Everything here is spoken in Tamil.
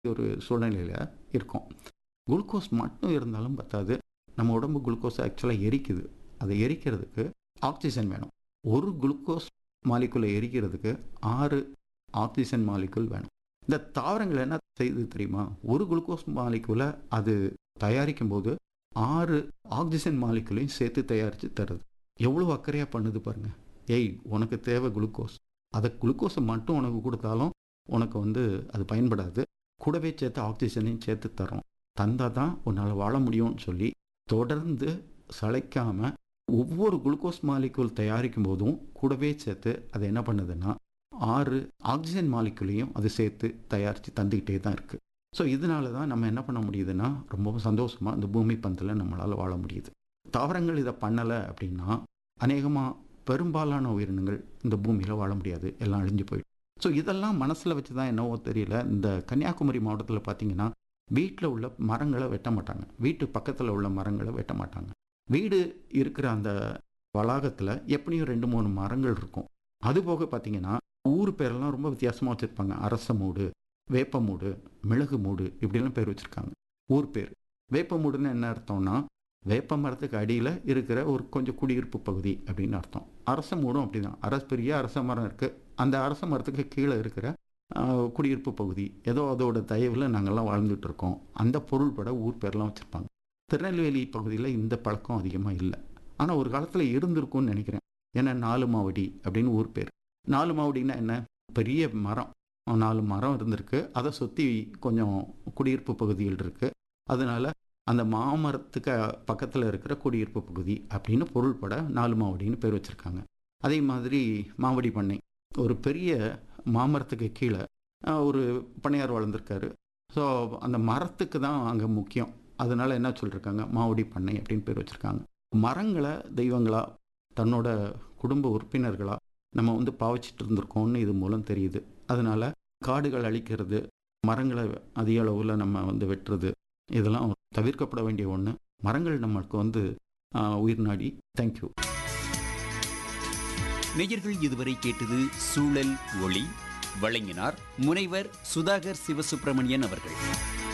ஒரு சூழ்நிலையில் இருக்கோம் குளுக்கோஸ் மட்டும் இருந்தாலும் பத்தாது நம்ம உடம்பு குளுக்கோஸ் ஆக்சுவலாக எரிக்குது அதை எரிக்கிறதுக்கு ஆக்சிஜன் வேணும் ஒரு குளுக்கோஸ் மாலிகுலை எரிக்கிறதுக்கு ஆறு ஆக்சிஜன் மாலிகுல் வேணும் இந்த தாவரங்கள் என்ன செய்யுது தெரியுமா ஒரு குளுக்கோஸ் மாலிகுலை அது தயாரிக்கும் போது ஆறு ஆக்சிஜன் மாலிகுலையும் சேர்த்து தயாரித்து தருது எவ்வளோ அக்கறையாக பண்ணுது பாருங்க ஏய் உனக்கு தேவை குளுக்கோஸ் அதை குளுக்கோஸை மட்டும் உனக்கு கொடுத்தாலும் உனக்கு வந்து அது பயன்படாது கூடவே சேர்த்து ஆக்சிஜனையும் சேர்த்து தரோம் தந்தால் தான் உன்னால் வாழ முடியும்னு சொல்லி தொடர்ந்து சளைக்காமல் ஒவ்வொரு குளுக்கோஸ் மாலிகுல் தயாரிக்கும் போதும் கூடவே சேர்த்து அது என்ன பண்ணுதுன்னா ஆறு ஆக்சிஜன் மாலிகுலையும் அது சேர்த்து தயாரித்து தந்துக்கிட்டே தான் இருக்குது ஸோ இதனால தான் நம்ம என்ன பண்ண முடியுதுன்னா ரொம்ப சந்தோஷமாக இந்த பூமி பந்தில் நம்மளால் வாழ முடியுது தாவரங்கள் இதை பண்ணலை அப்படின்னா அநேகமாக பெரும்பாலான உயிரினங்கள் இந்த பூமியில் வாழ முடியாது எல்லாம் அழிஞ்சு போயிடும் ஸோ இதெல்லாம் மனசில் வச்சு தான் என்னவோ தெரியல இந்த கன்னியாகுமரி மாவட்டத்தில் பார்த்தீங்கன்னா வீட்டில் உள்ள மரங்களை வெட்ட மாட்டாங்க வீட்டு பக்கத்தில் உள்ள மரங்களை வெட்ட மாட்டாங்க வீடு இருக்கிற அந்த வளாகத்தில் எப்படியும் ரெண்டு மூணு மரங்கள் இருக்கும் அது போக பார்த்தீங்கன்னா ஊர் பேரெல்லாம் ரொம்ப வித்தியாசமாக வச்சுருப்பாங்க அரச மூடு வேப்ப மூடு மிளகு மூடு இப்படிலாம் பேர் வச்சுருக்காங்க ஊர் பேர் வேப்ப மூடுன்னு என்ன அர்த்தம்னா வேப்ப மரத்துக்கு அடியில் இருக்கிற ஒரு கொஞ்சம் குடியிருப்பு பகுதி அப்படின்னு அர்த்தம் அரச மூடும் அப்படிதான் அரச பெரிய அரச மரம் இருக்குது அந்த அரச மரத்துக்கு கீழே இருக்கிற குடியிருப்பு பகுதி ஏதோ அதோட தயவில் நாங்கள்லாம் வாழ்ந்துட்டு இருக்கோம் அந்த பொருள் பட ஊர் பேர்லாம் வச்சுருப்பாங்க திருநெல்வேலி பகுதியில் இந்த பழக்கம் அதிகமாக இல்லை ஆனால் ஒரு காலத்தில் இருந்திருக்கும்னு நினைக்கிறேன் ஏன்னா நாலு மாவடி அப்படின்னு ஊர் பேர் நாலு மாவடின்னா என்ன பெரிய மரம் நாலு மரம் இருந்திருக்கு அதை சுற்றி கொஞ்சம் குடியிருப்பு பகுதிகள் இருக்குது அதனால அந்த மாமரத்துக்கு பக்கத்தில் இருக்கிற குடியிருப்பு பகுதி அப்படின்னு பொருள்பட நாலு மாவடின்னு பேர் வச்சுருக்காங்க அதே மாதிரி மாவடி பண்ணை ஒரு பெரிய மாமரத்துக்கு கீழே ஒரு பண்ணையார் வளர்ந்துருக்காரு ஸோ அந்த மரத்துக்கு தான் அங்கே முக்கியம் அதனால என்ன சொல்லியிருக்காங்க மாவடி பண்ணை அப்படின்னு பேர் வச்சுருக்காங்க மரங்களை தெய்வங்களா தன்னோட குடும்ப உறுப்பினர்களா நம்ம வந்து பாவச்சிட்டு இருந்திருக்கோம்னு இது மூலம் தெரியுது அதனால காடுகள் அழிக்கிறது மரங்களை அதிக அளவில் நம்ம வந்து வெட்டுறது இதெல்லாம் தவிர்க்கப்பட வேண்டிய ஒன்று மரங்கள் நம்மளுக்கு வந்து உயிர் நாடி தேங்க்யூ நேயர்கள் இதுவரை கேட்டது சூழல் ஒளி வழங்கினார் முனைவர் சுதாகர் சிவசுப்பிரமணியன் அவர்கள்